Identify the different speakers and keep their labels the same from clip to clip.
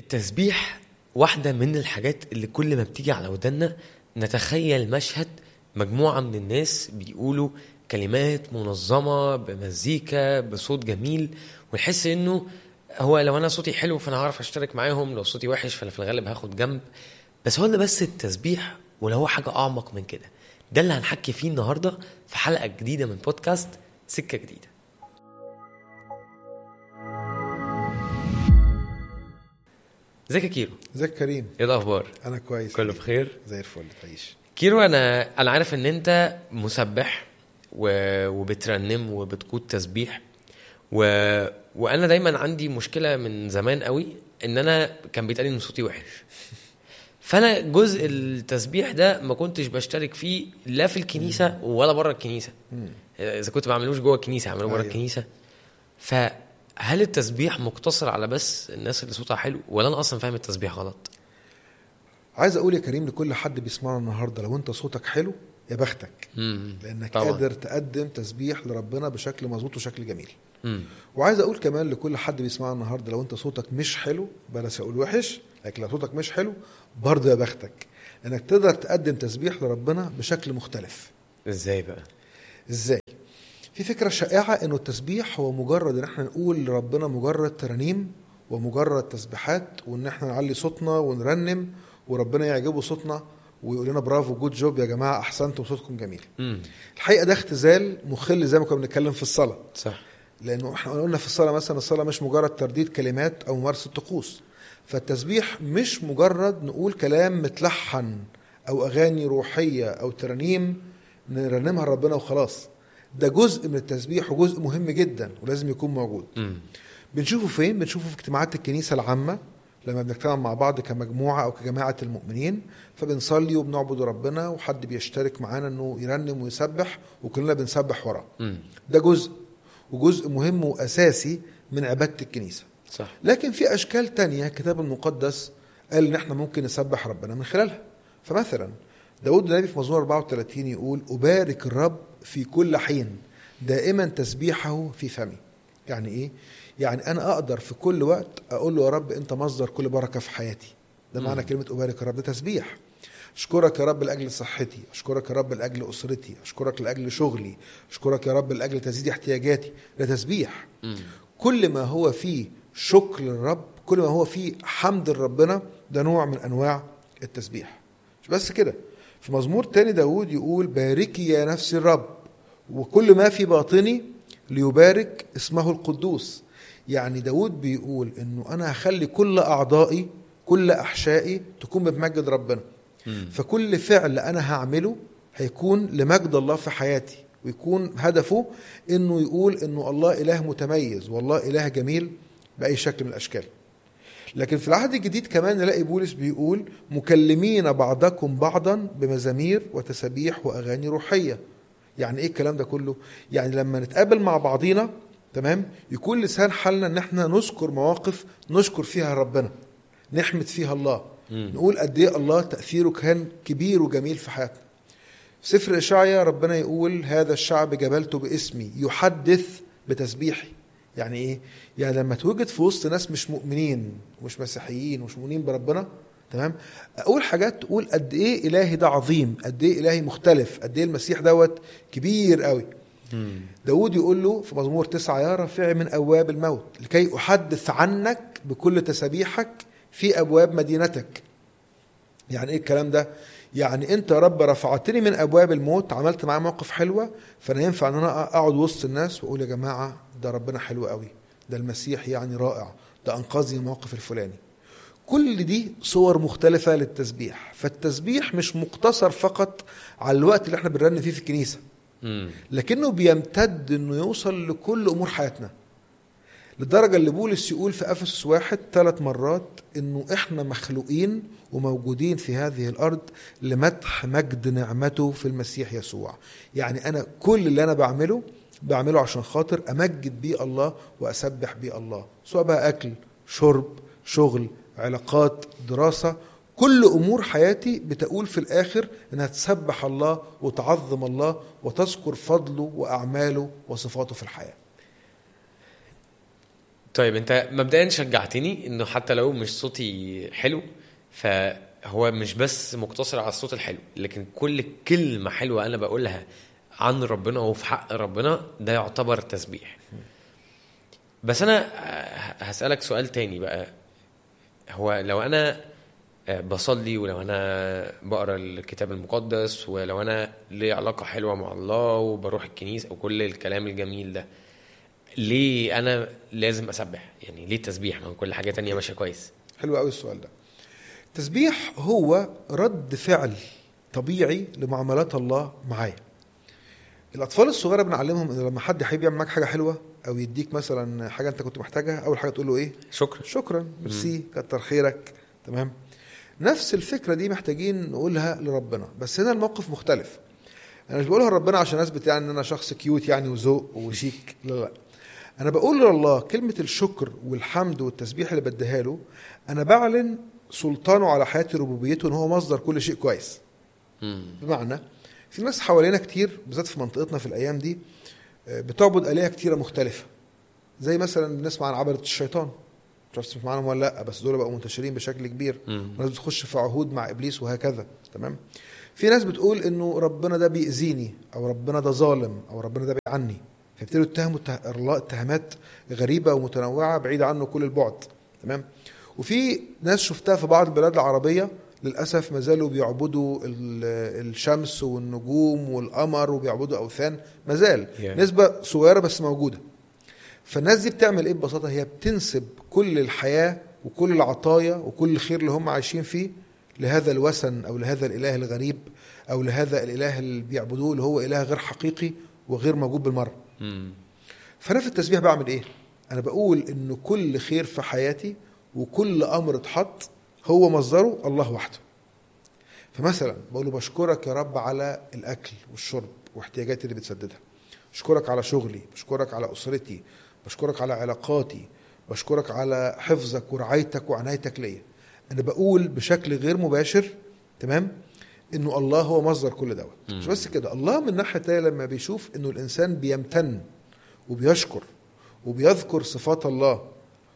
Speaker 1: التسبيح واحدة من الحاجات اللي كل ما بتيجي على ودنا نتخيل مشهد مجموعة من الناس بيقولوا كلمات منظمة بمزيكا بصوت جميل ونحس انه هو لو انا صوتي حلو فانا هعرف اشترك معاهم لو صوتي وحش فانا في الغالب هاخد جنب بس هو ده بس التسبيح ولا هو حاجة اعمق من كده ده اللي هنحكي فيه النهاردة في حلقة جديدة من بودكاست سكة جديدة ازيك يا كيرو
Speaker 2: ازيك يا كريم
Speaker 1: ايه الاخبار
Speaker 2: انا كويس
Speaker 1: كله بخير
Speaker 2: زي الفل تعيش
Speaker 1: كيرو انا انا عارف ان انت مسبح و... وبترنم وبتقود تسبيح و... وانا دايما عندي مشكله من زمان قوي ان انا كان بيتقال ان صوتي وحش فانا جزء التسبيح ده ما كنتش بشترك فيه لا في الكنيسه ولا بره الكنيسه
Speaker 2: مم.
Speaker 1: اذا كنت بعملوش جوه الكنيسه اعمله بره
Speaker 2: أيوة.
Speaker 1: الكنيسه فهل التسبيح مقتصر على بس الناس اللي صوتها حلو ولا انا اصلا فاهم التسبيح غلط
Speaker 2: عايز اقول يا كريم لكل حد بيسمعنا النهارده لو انت صوتك حلو يا بختك
Speaker 1: امم
Speaker 2: لانك
Speaker 1: طبعاً.
Speaker 2: قادر تقدم تسبيح لربنا بشكل مظبوط وشكل جميل
Speaker 1: امم
Speaker 2: وعايز اقول كمان لكل حد بيسمعنا النهارده لو انت صوتك مش حلو بلاش اقول وحش لكن لو صوتك مش حلو برضه يا بختك انك تقدر تقدم تسبيح لربنا بشكل مختلف
Speaker 1: ازاي بقى
Speaker 2: ازاي في فكره شائعه انه التسبيح هو مجرد ان احنا نقول لربنا مجرد ترانيم ومجرد تسبيحات وان احنا نعلي صوتنا ونرنم وربنا يعجبه صوتنا ويقول لنا برافو جود جوب يا جماعه احسنتم صوتكم جميل
Speaker 1: امم
Speaker 2: الحقيقه ده اختزال مخل زي ما كنا بنتكلم في الصلاه
Speaker 1: صح
Speaker 2: لانه احنا قلنا في الصلاه مثلا الصلاه مش مجرد ترديد كلمات او ممارسه طقوس فالتسبيح مش مجرد نقول كلام متلحن او اغاني روحيه او ترانيم نرنمها لربنا وخلاص ده جزء من التسبيح وجزء مهم جدا ولازم يكون موجود
Speaker 1: امم
Speaker 2: بنشوفه فين بنشوفه في اجتماعات الكنيسه العامه لما بنجتمع مع بعض كمجموعه او كجماعه المؤمنين فبنصلي وبنعبد ربنا وحد بيشترك معانا انه يرنم ويسبح وكلنا بنسبح وراه
Speaker 1: امم
Speaker 2: ده جزء وجزء مهم واساسي من عباده الكنيسه
Speaker 1: صح
Speaker 2: لكن في اشكال تانية الكتاب المقدس قال ان احنا ممكن نسبح ربنا من خلالها فمثلا داود النبي في مزمور 34 يقول أبارك الرب في كل حين دائما تسبيحه في فمي يعني ايه يعني انا اقدر في كل وقت اقول له يا رب انت مصدر كل بركه في حياتي ده معنى
Speaker 1: مم.
Speaker 2: كلمه أبارك الرب ده تسبيح اشكرك يا رب لاجل صحتي اشكرك يا رب لاجل اسرتي اشكرك لاجل شغلي اشكرك يا رب لاجل تسديد احتياجاتي ده تسبيح
Speaker 1: امم
Speaker 2: كل ما هو فيه شكر للرب كل ما هو فيه حمد لربنا ده نوع من انواع التسبيح مش بس كده في مزمور تاني داود يقول باركي يا نفس الرب وكل ما في باطني ليبارك اسمه القدوس يعني داود بيقول انه انا هخلي كل اعضائي كل احشائي تكون بتمجد ربنا
Speaker 1: امم
Speaker 2: فكل فعل انا هعمله هيكون لمجد الله في حياتي ويكون هدفه انه يقول انه الله اله متميز والله اله جميل باي شكل من الاشكال لكن في العهد الجديد كمان نلاقي بولس بيقول مكلمين بعضكم بعضا بمزامير وتسابيح واغاني روحيه يعني ايه الكلام ده كله يعني لما نتقابل مع بعضينا تمام يكون لسان حالنا ان احنا نذكر مواقف نشكر فيها ربنا نحمد فيها الله
Speaker 1: مم.
Speaker 2: نقول قد ايه الله تاثيره كان كبير وجميل في حياتنا في سفر اشعيا ربنا يقول هذا الشعب جبلته باسمي يحدث بتسبيحي يعني ايه يعني لما توجد في وسط ناس مش مؤمنين ومش مسيحيين ومش مؤمنين بربنا تمام اقول حاجات تقول قد ايه الهي ده عظيم قد ايه الهي مختلف قد ايه المسيح دوت كبير قوي
Speaker 1: امم
Speaker 2: داود يقول له في مزمور تسعة يا رافع من أبواب الموت لكي أحدث عنك بكل تسابيحك في أبواب مدينتك يعني إيه الكلام ده؟ يعني أنت يا رب رفعتني من أبواب الموت عملت معايا موقف حلوة فأنا ينفع أن أنا أقعد وسط الناس وأقول يا جماعة ده ربنا حلو قوي ده المسيح يعني رائع ده أنقذني من الموقف الفلاني كل دي صور مختلفة للتسبيح فالتسبيح مش مقتصر فقط على الوقت اللي احنا بنرن فيه في الكنيسة
Speaker 1: امم
Speaker 2: لكنه بيمتد انه يوصل لكل امور حياتنا لدرجة اللي بولس يقول في أفسس واحد ثلاث مرات إنه إحنا مخلوقين وموجودين في هذه الأرض لمدح مجد نعمته في المسيح يسوع يعني أنا كل اللي أنا بعمله بعمله عشان خاطر أمجد بيه الله وأسبح بيه الله سواء بقى أكل شرب شغل علاقات دراسة كل أمور حياتي بتقول في الآخر إنها تسبح الله وتعظم الله وتذكر فضله وأعماله وصفاته في الحياة
Speaker 1: طيب انت مبدئيا شجعتني انه حتى لو مش صوتي حلو فهو مش بس مقتصر على الصوت الحلو لكن كل كلمه حلوه انا بقولها عن ربنا وفي حق ربنا ده يعتبر تسبيح بس انا هسالك سؤال تاني بقى هو لو انا بصلي ولو انا بقرا الكتاب المقدس ولو انا لي علاقه حلوه مع الله وبروح الكنيسه وكل الكلام الجميل ده ليه انا لازم اسبح يعني ليه التسبيح ما هو كل حاجه تانية ماشيه كويس
Speaker 2: حلو قوي السؤال ده التسبيح هو رد فعل طبيعي لمعاملات الله معايا الاطفال الصغيره بنعلمهم ان لما حد يحب يعمل معاك حاجه حلوه او يديك مثلا حاجه انت كنت محتاجها اول حاجه تقول له ايه
Speaker 1: شكرا
Speaker 2: شكرا ميرسي كتر خيرك تمام نفس الفكره دي محتاجين نقولها لربنا بس هنا الموقف مختلف انا مش بقولها لربنا عشان اثبت يعني ان انا شخص كيوت يعني وذوق وشيك لا لا انا بقول لله كلمه الشكر والحمد والتسبيح اللي بديها له انا بعلن سلطانه على حياتي ربوبيته ان هو مصدر كل شيء كويس
Speaker 1: مم.
Speaker 2: بمعنى في ناس حوالينا كتير بالذات في منطقتنا في الايام دي آه، بتعبد الهه كتيره مختلفه زي مثلا بنسمع عن عبده الشيطان مش عارف تسمع عنهم ولا لا بس دول بقوا منتشرين بشكل كبير
Speaker 1: مم.
Speaker 2: وناس بتخش في عهود مع ابليس وهكذا تمام في ناس بتقول انه ربنا ده بيأذيني او ربنا ده ظالم او ربنا ده بعيد عني فيبتدوا يتهموا ته- الله اتهامات غريبه ومتنوعه بعيده عنه كل البعد تمام وفي ناس شفتها في بعض البلاد العربيه للاسف ما زالوا بيعبدوا ال- الشمس والنجوم والقمر وبيعبدوا اوثان ما زال
Speaker 1: Yeah.
Speaker 2: نسبه صغيره بس موجوده فالناس دي بتعمل ايه ببساطه هي بتنسب كل الحياه وكل العطايا وكل الخير اللي هم عايشين فيه لهذا الوثن او لهذا الاله الغريب او لهذا الاله اللي بيعبدوه اللي هو اله غير حقيقي وغير موجود بالمره
Speaker 1: مم.
Speaker 2: فانا في التسبيح بعمل ايه انا بقول ان كل خير في حياتي وكل امر اتحط هو مصدره الله وحده فمثلا بقول له بشكرك يا رب على الاكل والشرب واحتياجاتي اللي بتسددها بشكرك على شغلي بشكرك على اسرتي بشكرك على علاقاتي بشكرك على حفظك ورعايتك وعنايتك ليا انا بقول بشكل غير مباشر تمام انه الله هو مصدر كل دوت مش بس كده الله من ناحيه تانية لما بيشوف انه الانسان بيمتن وبيشكر وبيذكر صفات الله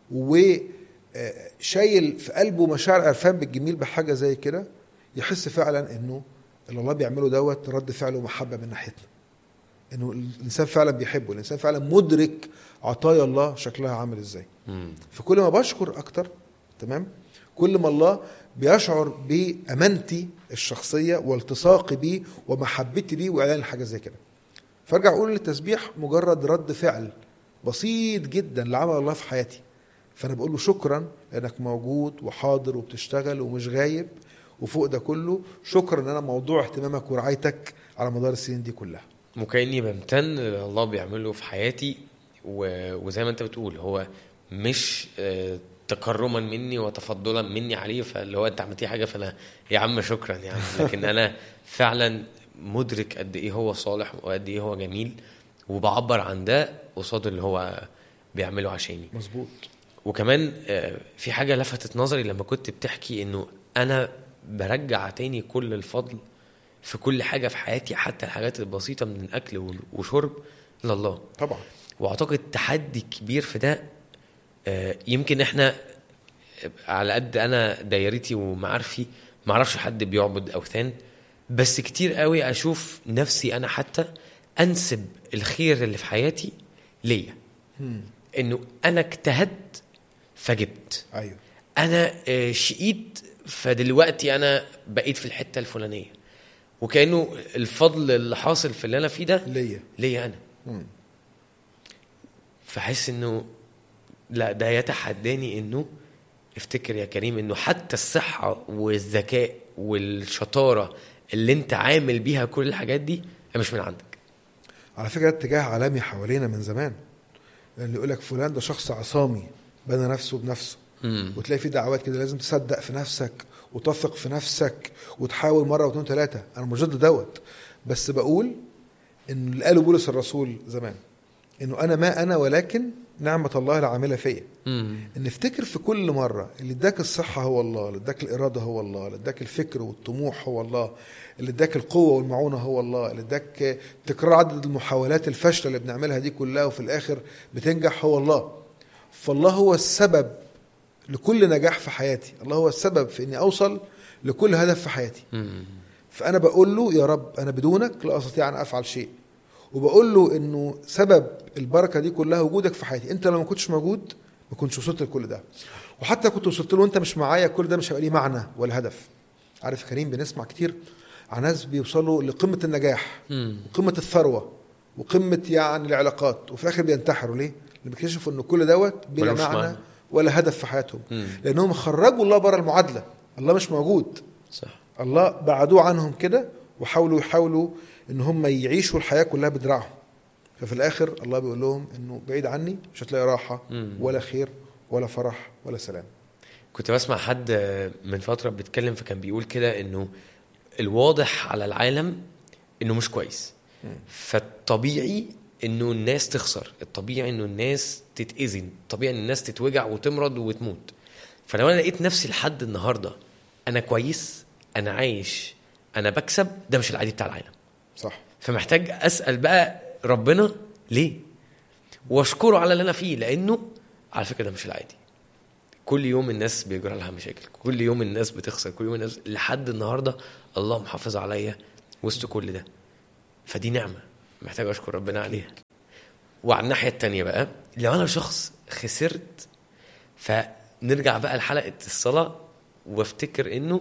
Speaker 2: وشايل في قلبه مشاعر عرفان بالجميل بحاجه زي كده يحس فعلا انه اللي الله بيعمله دوت رد فعل ومحبه من ناحيتنا انه الانسان فعلا بيحبه الانسان فعلا مدرك عطايا الله شكلها عامل ازاي
Speaker 1: مم.
Speaker 2: فكل ما بشكر اكتر تمام كل ما الله بيشعر بامانتي الشخصيه والتصاقي بيه ومحبتي ليه واعلان حاجه زي كده فارجع اقول التسبيح مجرد رد فعل بسيط جدا لعمل الله في حياتي فانا بقول له شكرا لانك موجود وحاضر وبتشتغل ومش غايب وفوق ده كله شكرا ان انا موضوع اهتمامك ورعايتك على مدار السنين دي كلها
Speaker 1: وكاني بمتن للي الله بيعمله في حياتي و... وزي ما انت بتقول هو مش آه، تكرما مني وتفضلا مني عليه فاللي هو انت عملت لي حاجه فانا يا عم شكرا يعني لكن انا فعلا مدرك قد ايه هو صالح وقد ايه هو جميل وبعبر عن ده قصاد اللي هو بيعمله عشاني
Speaker 2: مظبوط
Speaker 1: وكمان آه، في حاجه لفتت نظري لما كنت بتحكي انه انا برجع تاني كل الفضل في كل حاجه في حياتي حتى الحاجات البسيطه من الاكل وال- وشرب لله
Speaker 2: طبعا
Speaker 1: واعتقد تحدي كبير في ده آه، يمكن احنا على قد انا دايرتي ومعارفي ما اعرفش حد بيعبد اوثان بس كتير قوي اشوف نفسي انا حتى انسب الخير اللي في حياتي ليا
Speaker 2: مم.
Speaker 1: انه انا اجتهدت فجبت
Speaker 2: ايوه
Speaker 1: انا آه، شقيت فدلوقتي انا بقيت في الحته الفلانيه وكانه الفضل اللي حاصل في اللي انا فيه ده
Speaker 2: ليا
Speaker 1: ليا انا
Speaker 2: مم.
Speaker 1: فحس انه لا ده يتحداني انه افتكر يا كريم انه حتى الصحه والذكاء والشطاره اللي انت عامل بيها كل الحاجات دي هي مش من عندك
Speaker 2: على فكره ده اتجاه عالمي حوالينا من زمان اللي يقول لك فلان ده شخص عصامي بنى نفسه بنفسه
Speaker 1: مم.
Speaker 2: وتلاقي في دعوات كده لازم تصدق في نفسك وتثق في نفسك وتحاول مره واثنين ثلاثه انا مش ضد دوت بس بقول ان اللي قاله بولس الرسول زمان انه انا ما انا ولكن نعمه الله العامله فيا
Speaker 1: مم.
Speaker 2: ان افتكر في كل مره اللي اداك الصحه هو الله اللي اداك الاراده هو الله اللي اداك الفكر والطموح هو الله اللي اداك القوه والمعونه هو الله اللي اداك تكرار عدد المحاولات الفاشله اللي بنعملها دي كلها وفي الاخر بتنجح هو الله فالله هو السبب لكل نجاح في حياتي الله هو السبب في اني اوصل لكل هدف في حياتي
Speaker 1: مم.
Speaker 2: فانا بقول له يا رب انا بدونك لا استطيع ان افعل شيء وبقول له انه سبب البركه دي كلها وجودك في حياتي انت لو ما كنتش موجود ما كنتش وصلت لكل ده وحتى كنت وصلت له وانت مش معايا كل ده مش هيبقى ليه معنى ولا هدف عارف يا كريم بنسمع كتير عن ناس بيوصلوا لقمه النجاح
Speaker 1: مم.
Speaker 2: وقمه الثروه وقمه يعني العلاقات وفي الاخر بينتحروا ليه؟ لان بيكتشفوا ان كل دوت بلا
Speaker 1: ملوش
Speaker 2: معنى
Speaker 1: معنى.
Speaker 2: ولا هدف في حياتهم
Speaker 1: مم.
Speaker 2: لانهم خرجوا الله بره المعادله الله مش موجود
Speaker 1: صح
Speaker 2: الله بعدوه عنهم كده وحاولوا يحاولوا ان هم يعيشوا الحياه كلها بدراعهم ففي الاخر الله بيقول لهم انه بعيد عني مش هتلاقي راحه
Speaker 1: مم.
Speaker 2: ولا خير ولا فرح ولا سلام
Speaker 1: كنت بسمع حد من فترة بيتكلم فكان بيقول كده انه الواضح على العالم انه مش كويس فالطبيعي انه الناس تخسر الطبيعي انه الناس تتأذي الطبيعي ان الناس تتوجع وتمرض وتموت فلو انا لقيت نفسي لحد النهاردة انا كويس انا عايش انا بكسب ده مش العادي بتاع العالم
Speaker 2: صح
Speaker 1: فمحتاج اسال بقى ربنا ليه واشكره على اللي انا فيه لانه على فكره ده مش العادي كل يوم الناس بيجرى لها مشاكل كل يوم الناس بتخسر كل يوم الناس لحد النهارده الله محافظ عليا وسط كل ده فدي نعمه محتاج اشكر ربنا عليها وعلى الناحيه التانية بقى لو انا شخص خسرت فنرجع بقى لحلقه الصلاه وافتكر انه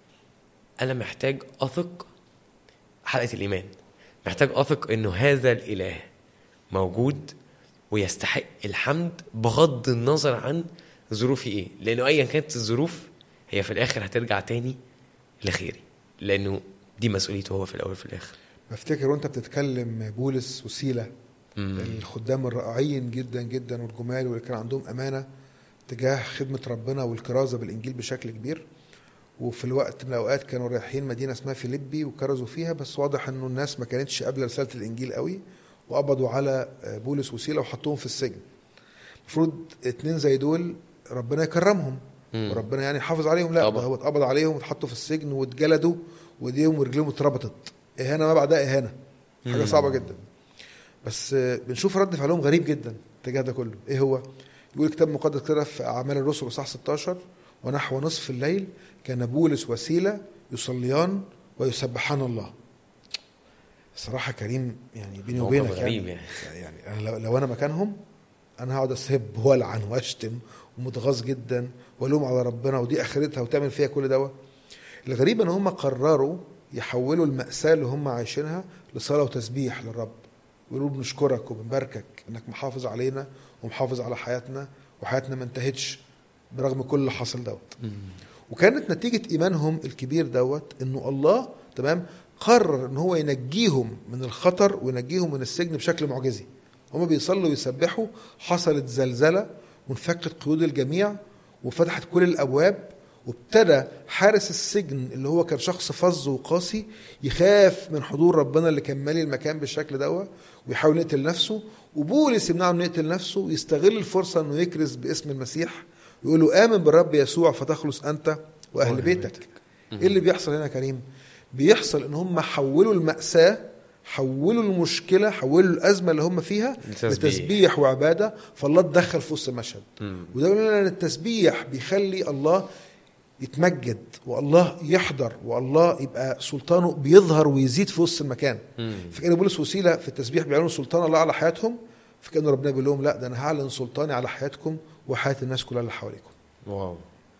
Speaker 1: انا محتاج اثق حلقه الايمان محتاج اثق انه هذا الاله موجود ويستحق الحمد بغض النظر عن ظروفي ايه لانه ايا كانت الظروف هي في الاخر هترجع تاني لخيري لانه دي مسؤوليته هو في الاول وفي الاخر
Speaker 2: بفتكر وانت بتتكلم بولس وسيله
Speaker 1: مم.
Speaker 2: الخدام الرائعين جدا جدا والجمال واللي كان عندهم امانه تجاه خدمه ربنا والكرازه بالانجيل بشكل كبير وفي الوقت من الاوقات كانوا رايحين مدينه اسمها فيليبي وكرزوا فيها بس واضح انه الناس ما كانتش قابله رساله الانجيل قوي وقبضوا على بولس وسيله وحطوهم في السجن المفروض اتنين زي دول ربنا يكرمهم
Speaker 1: مم.
Speaker 2: وربنا يعني يحافظ عليهم لا
Speaker 1: طبعا.
Speaker 2: ده هو اتقبض عليهم واتحطوا في السجن واتجلدوا وايديهم ورجليهم اتربطت اهانه ما بعدها اهانه حاجه
Speaker 1: مم.
Speaker 2: صعبه جدا بس آه، بنشوف رد فعلهم غريب جدا تجاه ده كله ايه هو يقول الكتاب المقدس كده في اعمال الرسل اصحاح 16 ونحو نصف الليل كان بولس وسيله يصليان ويسبحان الله الصراحه كريم يعني بيني
Speaker 1: موقف
Speaker 2: وبينك
Speaker 1: غريب
Speaker 2: يعني,
Speaker 1: يعني.
Speaker 2: يعني انا لو, لو انا مكانهم انا هقعد اسب والعن واشتم ومتغاظ جدا والوم على ربنا ودي اخرتها وتعمل فيها كل دوت الغريب ان هم قرروا يحولوا المأساة اللي هم عايشينها لصلاة وتسبيح للرب ويقولوا بنشكرك وبنباركك انك محافظ علينا ومحافظ على حياتنا وحياتنا ما انتهتش برغم كل اللي حصل دوت
Speaker 1: مم.
Speaker 2: وكانت نتيجة إيمانهم الكبير دوت إنه الله تمام قرر إن هو ينجيهم من الخطر وينجيهم من السجن بشكل معجزي هما بيصلوا ويسبحوا حصلت زلزلة وانفكت قيود الجميع وفتحت كل الأبواب وابتدى حارس السجن اللي هو كان شخص فظ وقاسي يخاف من حضور ربنا اللي كان مالي المكان بالشكل دوت ويحاول يقتل نفسه وبولس يمنعه انه يقتل نفسه ويستغل الفرصه انه يكرز باسم المسيح ويقول له امن بالرب يسوع فتخلص انت واهل
Speaker 1: وأهل
Speaker 2: بيتك
Speaker 1: بيتك.
Speaker 2: ايه اللي بيحصل هنا يا كريم بيحصل ان هم حولوا المأساة حولوا المشكلة حولوا الأزمة اللي هم فيها
Speaker 1: لتسبيح.
Speaker 2: لتسبيح وعبادة فالله اتدخل في وسط المشهد
Speaker 1: مم.
Speaker 2: وده يقول لنا ان التسبيح بيخلي الله يتمجد والله يحضر والله يبقى سلطانه بيظهر ويزيد في وسط المكان
Speaker 1: مم.
Speaker 2: فكان بولس وسيله في التسبيح بيعلنوا سلطان الله على حياتهم فكان ربنا بيقول لهم لا ده انا هعلن سلطاني على حياتكم وحياه الناس كلها اللي حواليكم
Speaker 1: واو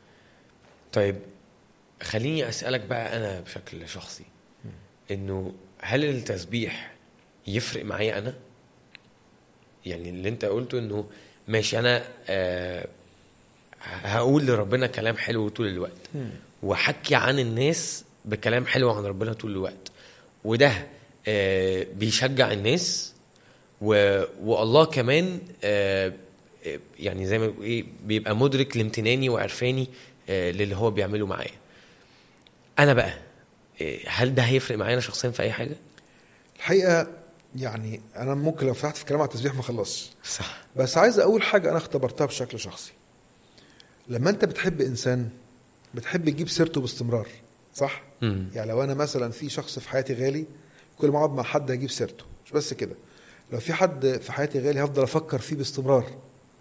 Speaker 1: طيب خليني اسالك بقى انا بشكل شخصي انه هل التسبيح يفرق معايا انا يعني اللي انت قلته انه ماشي انا آه هقول لربنا كلام حلو طول الوقت وحكي عن الناس بكلام حلو عن ربنا طول الوقت وده آه بيشجع الناس و... والله كمان آه آه، يعني زي ما بيقول ايه بيبقى مدرك لامتناني وعرفاني آه للي هو بيعمله معايا انا بقى آه، هل ده هيفرق معايا انا شخصيا في اي حاجه
Speaker 2: الحقيقه يعني انا ممكن لو فتحت في كلام على التسبيح ما اخلصش
Speaker 1: صح
Speaker 2: بس عايز اقول حاجه انا اختبرتها بشكل شخصي لما انت بتحب انسان بتحب تجيب سيرته باستمرار صح
Speaker 1: مم.
Speaker 2: يعني لو انا مثلا في شخص في حياتي غالي كل ما اقعد مع حد هجيب سيرته مش بس كده لو في حد في حياتي غالي هفضل افكر فيه باستمرار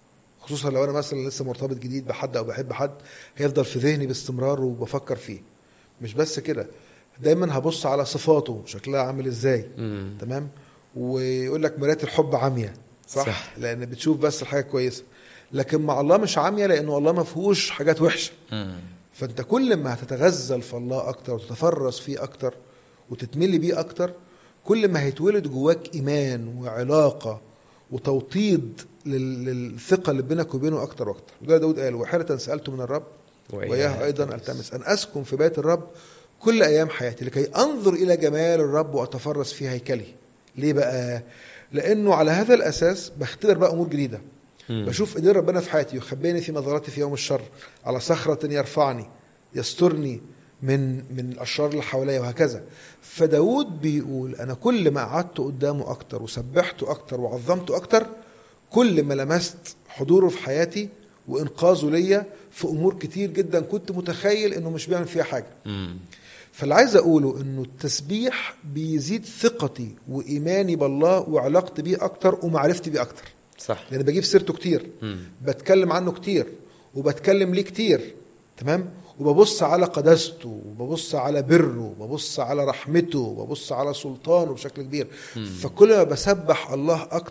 Speaker 2: خصوصا لو انا مثلا لسه مرتبط جديد بحد او بحب حد هيفضل في ذهني باستمرار وبفكر فيه مش بس كده دايما هبص على صفاته شكلها عامل ازاي
Speaker 1: مم.
Speaker 2: تمام ويقول لك مرايه الحب عاميه صح؟,
Speaker 1: صح.
Speaker 2: صح لان بتشوف بس الحاجه كويسه لكن مع الله مش عاميه لانه الله ما فيهوش حاجات وحشه
Speaker 1: مم.
Speaker 2: فانت كل ما هتتغزل في الله اكتر وتتفرس فيه اكتر وتتملي بيه اكتر كل ما هيتولد جواك ايمان وعلاقه وتوطيد لل- للثقه اللي بينك وبينه اكتر واكتر وده داود قال وحيره سالت من الرب واياه ايضا التمس ان اسكن في بيت الرب كل ايام حياتي لكي انظر الى جمال الرب واتفرس في هيكله ليه بقى لانه على هذا الاساس بختبر بقى امور جديده
Speaker 1: مم.
Speaker 2: بشوف ايدين ربنا في حياتي يخبئني في نظراتي في يوم الشر على صخرة يرفعني يسترني من من الاشرار اللي حواليا وهكذا فداود بيقول انا كل ما قعدت قدامه اكتر وسبحته اكتر وعظمته اكتر كل ما لمست حضوره في حياتي وانقاذه ليا في امور كتير جدا كنت متخيل انه مش بيعمل فيها حاجه
Speaker 1: مم.
Speaker 2: فاللي عايز اقوله انه التسبيح بيزيد ثقتي وايماني بالله وعلاقتي بيه اكتر ومعرفتي بيه اكتر
Speaker 1: صح
Speaker 2: لان بجيب سيرته كتير
Speaker 1: مم.
Speaker 2: بتكلم عنه كتير وبتكلم ليه كتير تمام وببص على قداسته وببص على بره وببص على رحمته وببص على سلطانه بشكل كبير فكل ما بسبح الله اكتر